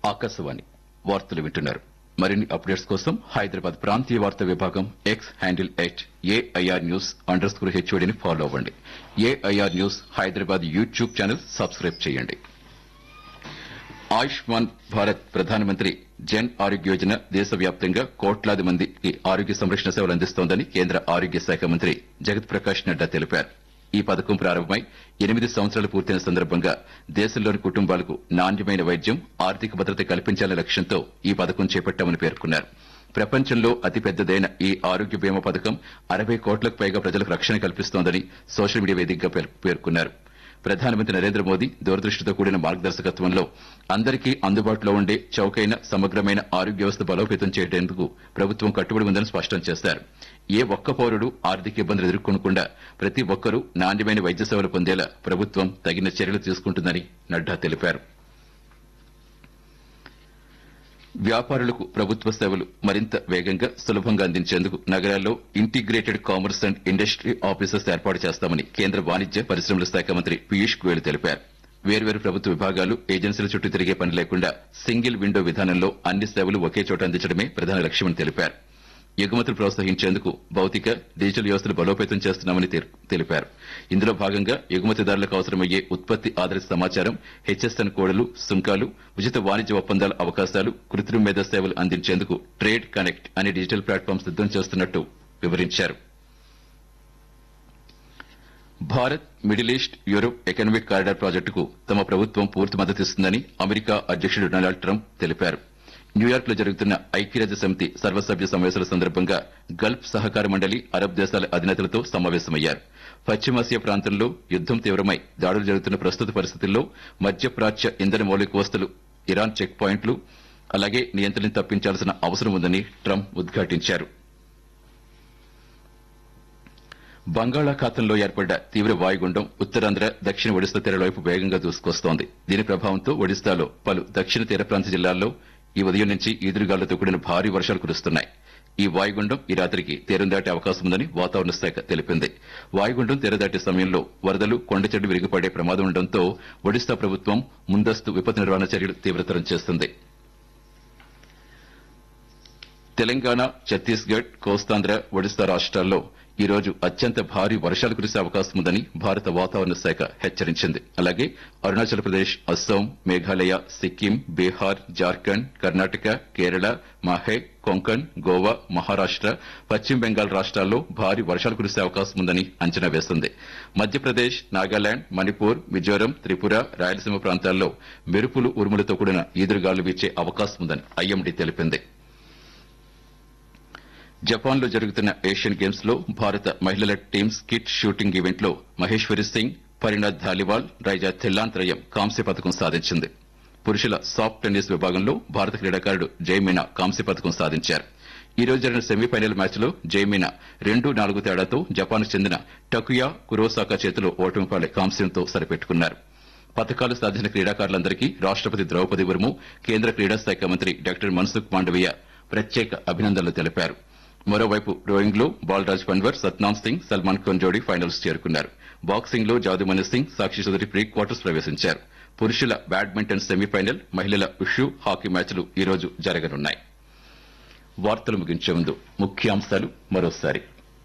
ఆకాశవాణి వార్తలు వింటున్నారు మరిన్ని అప్డేట్స్ కోసం హైదరాబాద్ ప్రాంతీయ వార్తా విభాగం X handle at AIR news underscore స్కోర్ హెచ్ఓడిని ఫాలో అవ్వండి AIR news Hyderabad YouTube channel subscribe చేయండి ఆయుష్మాన్ భారత్ ప్రధానమంత్రి జన్ ఆరోగ్య యోజన దేశవ్యాప్తంగా కోట్లాది మందికి ఆరోగ్య సంరక్షణ సేవలు అందిస్తోందని కేంద్ర ఆరోగ్య శాఖ మంత్రి జగత్ ప్రకాష్ నడ్డా తెలిపారు ఈ పథకం ప్రారంభమై ఎనిమిది సంవత్సరాలు పూర్తయిన సందర్భంగా దేశంలోని కుటుంబాలకు నాణ్యమైన వైద్యం ఆర్థిక భద్రత కల్పించాలనే లక్ష్యంతో ఈ పథకం చేపట్టామని పేర్కొన్నారు ప్రపంచంలో అతిపెద్దదైన ఈ ఆరోగ్య బీమా పథకం అరవై కోట్లకు పైగా ప్రజలకు రక్షణ కల్పిస్తోందని సోషల్ మీడియా వేదికగా పేర్- పేర్కొన్నారు ప్రధానమంత్రి నరేంద్ర మోదీ దూరదృష్టితో కూడిన మార్గదర్శకత్వంలో అందరికీ అందుబాటులో ఉండే చౌకైన సమగ్రమైన ఆరోగ్య వ్యవస్థ బలోపేతం చేయడానికి ప్రభుత్వం కట్టుబడి ఉందని స్పష్టం చేశారు ఏ ఒక్క పౌరుడు ఆర్థిక ఇబ్బందులు ఎదుర్కొనకుండా ప్రతి ఒక్కరూ నాణ్యమైన వైద్య సేవలు పొందేలా ప్రభుత్వం తగిన చర్యలు తీసుకుంటుందని నడ్డా తెలిపారు వ్యాపారులకు ప్రభుత్వ సేవలు మరింత వేగంగా సులభంగా అందించేందుకు నగరాల్లో integrated commerce and industry officers ఏర్పాటు చేస్తామని కేంద్ర వాణిజ్య పరిశ్రమల శాఖ మంత్రి పీయూష్ గోయల్ తెలిపారు వేర్వేరు ప్రభుత్వ విభాగాలు ఏజెన్సీల చుట్టూ తిరిగే పని లేకుండా సింగిల్ విండో విధానంలో అన్ని సేవలు ఒకే చోట అందించడమే ప్రధాన లక్ష్యమని తెలిపారు ఎగుమతులు ప్రోత్సహించేందుకు భౌతిక డిజిటల్ వ్యవస్థలు బలోపేతం చేస్తున్నామని తెల్- తెలిపారు ఇందులో భాగంగా ఎగుమతిదారులకు అవసరమయ్యే ఉత్పత్తి ఆధారిత సమాచారం హెచ్ఎస్ఎన్ కోడలు సుంకాలు ఉచిత వాణిజ్య ఒప్పందాల అవకాశాలు కృత్రిమ మేధా సేవలు అందించేందుకు ట్రేడ్ కనెక్ట్ అనే డిజిటల్ ప్లాట్ఫామ్ సిద్దం చేస్తున్నట్టు వివరించారు Bharat middle east Europe economic corridor ప్రాజెక్టుకు తమ ప్రభుత్వం పూర్తి మద్దతిస్తుందని అమెరికా అధ్యక్షుడు డొనాల్డ్ ట్రంప్ తెలిపారు న్యూయార్క్ లో జరుగుతున్న ఐక్యరాజ్య సమితి సర్వసభ్య సమావేశాల సందర్భంగా గల్ఫ్ సహకార మండలి అరబ్ దేశాల అధినేతలతో సమావేశమయ్యారు పశ్చిమాసియా ప్రాంతంలో యుద్దం తీవ్రమై దాడులు జరుగుతున్న ప్రస్తుత పరిస్థితుల్లో మధ్యప్రాచ్య ఇంధన మౌలిక వస్తువులు ఇరాన్ చెక్ పాయింట్లు అలాగే నియంత్రణ తప్పించాల్సిన అవసరం ఉందని ట్రంప్ ఉద్ఘాటించారు బంగాళాఖాతంలో ఏర్పడ్డ తీవ్ర వాయుగుండం ఉత్తరాంధ్ర దక్షిణ ఒడిశా తీరాల వైపు వేగంగా దూసుకొస్తోంది దీని ప్రభావంతో ఒడిశాలో పలు దక్షిణ తీర ప్రాంత జిల్లాల్లో ఈ ఉదయం నుంచి ఈదురుగాలులతో కూడిన భారీ వర్షాలు కురుస్తున్నాయి ఈ వాయుగుండం ఈ రాత్రికి తీరం దాటే అవకాశం ఉందని వాతావరణ శాఖ తెలిపింది వాయుగుండం తీరం దాటే సమయంలో వరదలు కొండచెడ్డు విరిగిపడే ప్రమాదం ఉండడంతో ఒడిశా ప్రభుత్వం ముందస్తు విపత్తు నిర్వహణ చర్యలు తీవ్రతరం చేస్తుంది తెలంగాణ ఛత్తీస్గఢ్ కోస్తాంధ్ర ఒడిశా రాష్ట్రాల్లో ఈ రోజు అత్యంత భారీ వర్షాలు కురిసే అవకాశం ఉందని భారత వాతావరణ శాఖ హెచ్చరించింది అలాగే అరుణాచల్ ప్రదేశ్ అస్సాం మేఘాలయ సిక్కిం బీహార్ జార్ఖండ్ కర్ణాటక కేరళ మాహే కొంకణ్ గోవా మహారాష్ట పశ్చిమ బెంగాల్ రాష్ట్రాల్లో భారీ వర్షాలు కురిసే అవకాశం ఉందని అంచనా వేస్తుంది మధ్యప్రదేశ్ నాగాలాండ్ మణిపూర్ మిజోరం త్రిపుర రాయలసీమ ప్రాంతాల్లో మెరుపులు ఉరుములతో కూడిన ఈదురుగాలు వీచే అవకాశం ఉందని ఐఎండీ తెలిపింది జపాన్ లో జరుగుతున్న ఏషియన్ గేమ్స్ లో భారత మహిళల టీమ్ స్కిట్ షూటింగ్ ఈవెంట్ లో మహేశ్వరి సింగ్ పరిణాథ్ ధాలివాల్ రైజా థెల్లాన్ త్రయం కాంస్య పథకం సాధించింది పురుషుల సాఫ్ట్ టెన్నిస్ విభాగంలో భారత క్రీడాకారుడు జయమీనా కాంస్య పథకం సాధించారు ఈ రోజు జరిగిన సెమీఫైనల్ మ్యాచ్ లో జయమీనా రెండు నాలుగు తేడాతో జపాన్ కు చెందిన టకుయా కురోసాకా చేతిలో ఓటమి పాలై కాంస్యంతో సరిపెట్టుకున్నారు పథకాలు సాధించిన క్రీడాకారులందరికీ రాష్టపతి ద్రౌపది ముర్ము కేంద్ర క్రీడా శాఖ మంత్రి డాక్టర్ మన్సుఖ్ మాండవీయ ప్రత్యేక అభినందనలు తెలిపారు మరోవైపు రోయింగ్ లో బాలరాజ్ పన్వర్ సత్నామ్ సింగ్ సల్మాన్ ఖాన్ జోడీ ఫైనల్స్ చేరుకున్నారు బాక్సింగ్ లో జాదుమణి సింగ్ సాక్షి చౌదరి ప్రీ క్వార్టర్స్ ప్రవేశించారు పురుషుల బ్యాడ్మింటన్ సెమీఫైనల్ మహిళల ఉషు హాకీ మ్యాచ్లు ఈ రోజు జరగనున్నాయి వార్తలు ముగించే ముందు ముఖ్యాంశాలు మరోసారి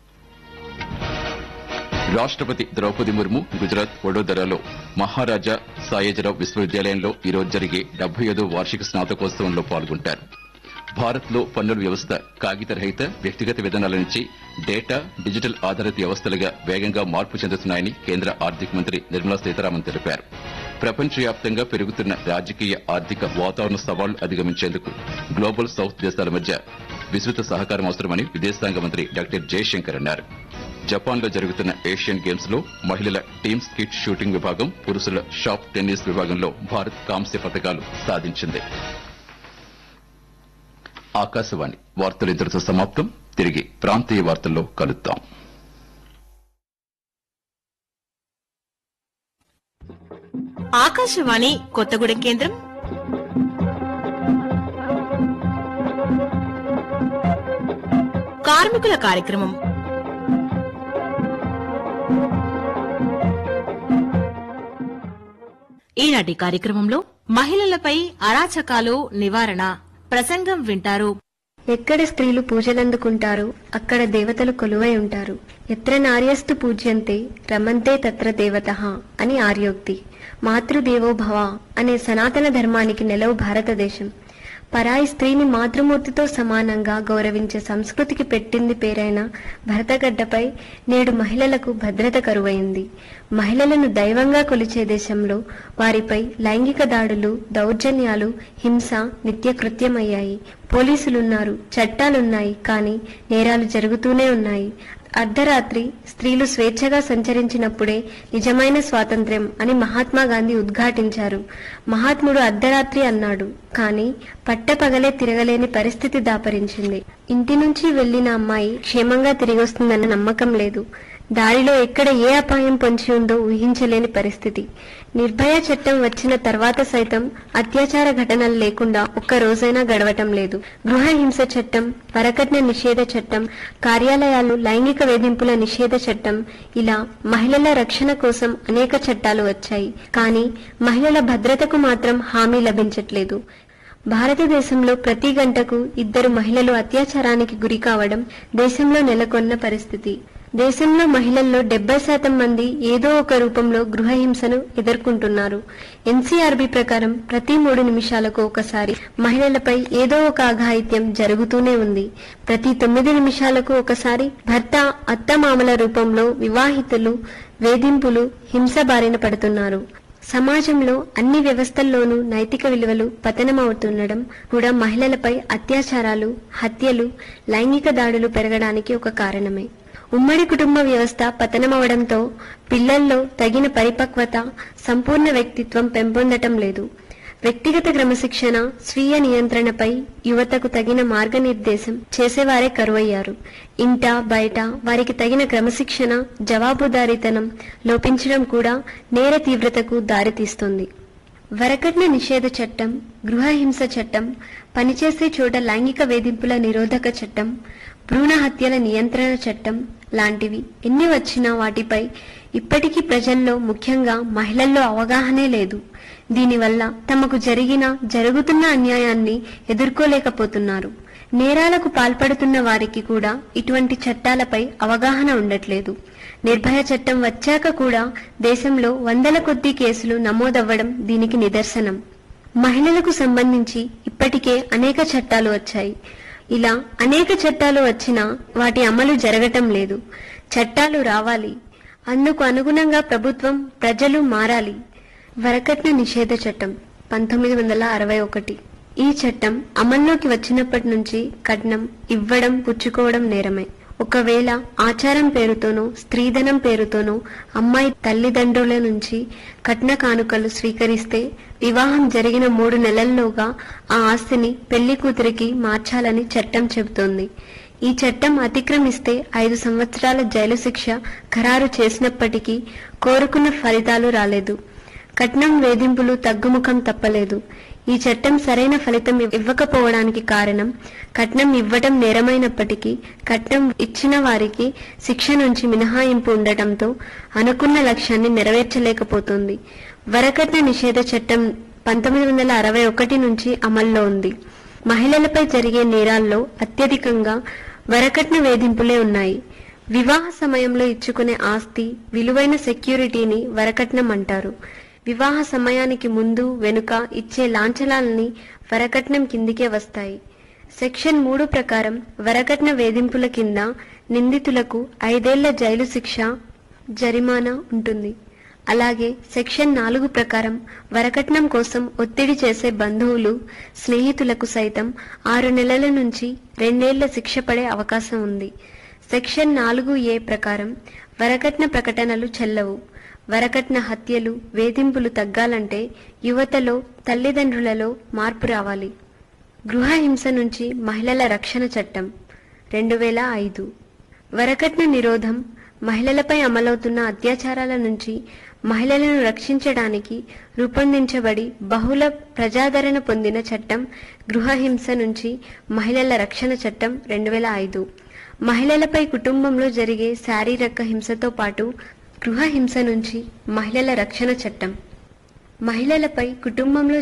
రాష్టపతి ద్రౌపది ముర్ము గుజరాత్ వడోదరాలో మహారాజా సాయేజరావు విశ్వవిద్యాలయంలో ఈ రోజు జరిగే డెబ్బై ఐదో వార్షిక స్నాతకోత్సవంలో పాల్గొంటారు భారత్ లో పన్నుల వ్యవస్థ కాగిత రహిత వ్యక్తిగత విధానాల నుంచి డేటా డిజిటల్ ఆధారిత వ్యవస్థలుగా వేగంగా మార్పు చెందుతున్నాయని కేంద్ర ఆర్థిక మంత్రి నిర్మలా సీతారామన్ తెలిపారు ప్రపంచవ్యాప్తంగా పెరుగుతున్న రాజకీయ ఆర్థిక వాతావరణ సవాళ్లు అధిగమించేందుకు గ్లోబల్ సౌత్ దేశాల మధ్య విస్తృత సహకారం అవసరమని విదేశాంగ మంత్రి డాక్టర్ జయశంకర్ అన్నారు జపాన్ లో జరుగుతున్న ఏషియన్ గేమ్స్ లో మహిళల టీమ్ స్కిట్ షూటింగ్ విభాగం పురుషుల షాప్ టెన్నిస్ విభాగంలో భారత్ కాంస్య పథకాలు సాధించింది ఆకాశవాణి వార్తలు ఇంతటితో సమాప్తం తిరిగి ప్రాంతీయ వార్తల్లో కలుద్దాం ఆకాశవాణి కొత్తగూడెం కేంద్రం కార్మికుల కార్యక్రమం ఈనాటి కార్యక్రమంలో మహిళలపై అరాచకాలు నివారణ ప్రసంగం వింటారు ఎక్కడ స్త్రీలు పూజలందుకుంటారు అక్కడ దేవతలు కొలువై ఉంటారు ఎత్ర నార్యస్తు పూజ్యంతే రమంతే తత్ర దేవత అని ఆర్యోక్తి మాతృదేవో భవ అనే సనాతన ధర్మానికి నెలవు భారతదేశం పరాయి స్త్రీని మాతృమూర్తితో సమానంగా గౌరవించే సంస్కృతికి పెట్టింది పేరైన భరతగడ్డపై నేడు మహిళలకు భద్రత కరువైంది మహిళలను దైవంగా కొలిచే దేశంలో వారిపై లైంగిక దాడులు దౌర్జన్యాలు హింస నిత్యకృత్యమయ్యాయి పోలీసులున్నారు చట్టాలున్నాయి కానీ నేరాలు జరుగుతూనే ఉన్నాయి అర్ధరాత్రి స్త్రీలు స్వేచ్ఛగా సంచరించినప్పుడే నిజమైన స్వాతంత్ర్యం అని మహాత్మా గాంధీ ఉద్ఘాటించారు మహాత్ముడు అర్ధరాత్రి అన్నాడు కానీ పట్టపగలే తిరగలేని పరిస్థితి దాపరించింది ఇంటి నుంచి వెళ్లిన అమ్మాయి క్షేమంగా తిరిగొస్తుందన్న నమ్మకం లేదు దారిలో ఎక్కడ ఏ అపాయం పొంచి ఉందో ఊహించలేని పరిస్థితి నిర్భయ చట్టం వచ్చిన తర్వాత సైతం అత్యాచార ఘటనలు లేకుండా ఒక్క రోజైనా గడవటం లేదు గృహ హింస చట్టం వరకట్న నిషేధ చట్టం కార్యాలయాలు లైంగిక వేధింపుల నిషేధ చట్టం ఇలా మహిళల రక్షణ కోసం అనేక చట్టాలు వచ్చాయి కానీ మహిళల భద్రతకు మాత్రం హామీ లభించట్లేదు భారతదేశంలో ప్రతి గంటకు ఇద్దరు మహిళలు అత్యాచారానికి గురి కావడం దేశంలో నెలకొన్న పరిస్థితి దేశంలో మహిళల్లో డెబ్బై శాతం మంది ఏదో ఒక రూపంలో గృహహింసను ఎదుర్కొంటున్నారు ఎన్సీఆర్బీ ప్రకారం ప్రతి మూడు నిమిషాలకు ఒకసారి మహిళలపై ఏదో ఒక అఘాయిత్యం జరుగుతూనే ఉంది ప్రతి తొమ్మిది నిమిషాలకు ఒకసారి భర్త అత్తమామల రూపంలో వివాహితులు వేధింపులు హింస బారిన పడుతున్నారు సమాజంలో అన్ని వ్యవస్థల్లోనూ నైతిక విలువలు పతనమవుతుండడం కూడా మహిళలపై అత్యాచారాలు హత్యలు లైంగిక దాడులు పెరగడానికి ఒక కారణమే ఉమ్మడి కుటుంబ వ్యవస్థ పతనమవడంతో పిల్లల్లో తగిన పరిపక్వత సంపూర్ణ వ్యక్తిత్వం పెంపొందటం లేదు వ్యక్తిగత క్రమశిక్షణ స్వీయ నియంత్రణపై యువతకు తగిన మార్గనిర్దేశం చేసేవారే కరువయ్యారు ఇంట బయట వారికి తగిన క్రమశిక్షణ జవాబుదారీతనం లోపించడం కూడా నేర తీవ్రతకు దారితీస్తుంది వరకట్న నిషేధ చట్టం గృహహింస చట్టం పనిచేసే చోట లైంగిక వేధింపుల నిరోధక చట్టం భ్రూణ హత్యల నియంత్రణ చట్టం లాంటివి ఎన్ని వచ్చినా వాటిపై ఇప్పటికీ ప్రజల్లో ముఖ్యంగా మహిళల్లో అవగాహనే లేదు దీనివల్ల తమకు జరిగిన జరుగుతున్న అన్యాయాన్ని ఎదుర్కోలేకపోతున్నారు నేరాలకు పాల్పడుతున్న వారికి కూడా ఇటువంటి చట్టాలపై అవగాహన ఉండట్లేదు నిర్భయ చట్టం వచ్చాక కూడా దేశంలో వందల కొద్దీ కేసులు నమోదవ్వడం దీనికి నిదర్శనం మహిళలకు సంబంధించి ఇప్పటికే అనేక చట్టాలు వచ్చాయి ఇలా అనేక చట్టాలు వచ్చినా వాటి అమలు జరగటం లేదు చట్టాలు రావాలి అందుకు అనుగుణంగా ప్రభుత్వం ప్రజలు మారాలి వరకట్న నిషేధ చట్టం పంతొమ్మిది వందల అరవై ఒకటి ఈ చట్టం అమల్లోకి వచ్చినప్పటి నుంచి కట్నం ఇవ్వడం పుచ్చుకోవడం నేరమే ఒకవేళ ఆచారం పేరుతోనో స్త్రీధనం పేరుతోనో అమ్మాయి తల్లిదండ్రుల నుంచి కట్న కానుకలు స్వీకరిస్తే వివాహం జరిగిన మూడు నెలల్లోగా ఆ ఆస్తిని పెళ్లి కూతురికి మార్చాలని చట్టం చెబుతోంది ఈ చట్టం అతిక్రమిస్తే ఐదు సంవత్సరాల జైలు శిక్ష ఖరారు చేసినప్పటికీ కోరుకున్న ఫలితాలు రాలేదు కట్నం వేధింపులు తగ్గుముఖం తప్పలేదు ఈ చట్టం సరైన ఫలితం ఇవ్వకపోవడానికి కారణం కట్నం ఇవ్వటం నేరమైనప్పటికీ కట్నం ఇచ్చిన వారికి శిక్ష నుంచి మినహాయింపు ఉండటంతో అనుకున్న లక్ష్యాన్ని నెరవేర్చలేకపోతుంది వరకట్న నిషేధ చట్టం పంతొమ్మిది వందల అరవై ఒకటి నుంచి అమల్లో ఉంది మహిళలపై జరిగే నేరాల్లో అత్యధికంగా వరకట్న వేధింపులే ఉన్నాయి వివాహ సమయంలో ఇచ్చుకునే ఆస్తి విలువైన సెక్యూరిటీని వరకట్నం అంటారు వివాహ సమయానికి ముందు వెనుక ఇచ్చే లాంఛనాలని వరకట్నం కిందికే వస్తాయి సెక్షన్ మూడు ప్రకారం వరకట్న వేధింపుల కింద నిందితులకు ఐదేళ్ల జైలు శిక్ష జరిమానా ఉంటుంది అలాగే సెక్షన్ నాలుగు ప్రకారం వరకట్నం కోసం ఒత్తిడి చేసే బంధువులు స్నేహితులకు సైతం ఆరు నెలల నుంచి రెండేళ్ల శిక్ష పడే అవకాశం ఉంది సెక్షన్ నాలుగు ఏ ప్రకారం వరకట్న ప్రకటనలు చెల్లవు వరకట్న హత్యలు వేధింపులు తగ్గాలంటే యువతలో తల్లిదండ్రులలో మార్పు రావాలి గృహ హింస నుంచి మహిళల రక్షణ చట్టం రెండు వేల ఐదు వరకట్న నిరోధం మహిళలపై అమలవుతున్న అత్యాచారాల నుంచి మహిళలను రక్షించడానికి రూపొందించబడి బహుళ ప్రజాదరణ పొందిన చట్టం గృహ హింస నుంచి మహిళల రక్షణ చట్టం రెండు వేల ఐదు మహిళలపై కుటుంబంలో జరిగే శారీరక హింసతో పాటు గృహ హింస నుంచి మహిళల రక్షణ చట్టం మహిళలపై కుటుంబంలో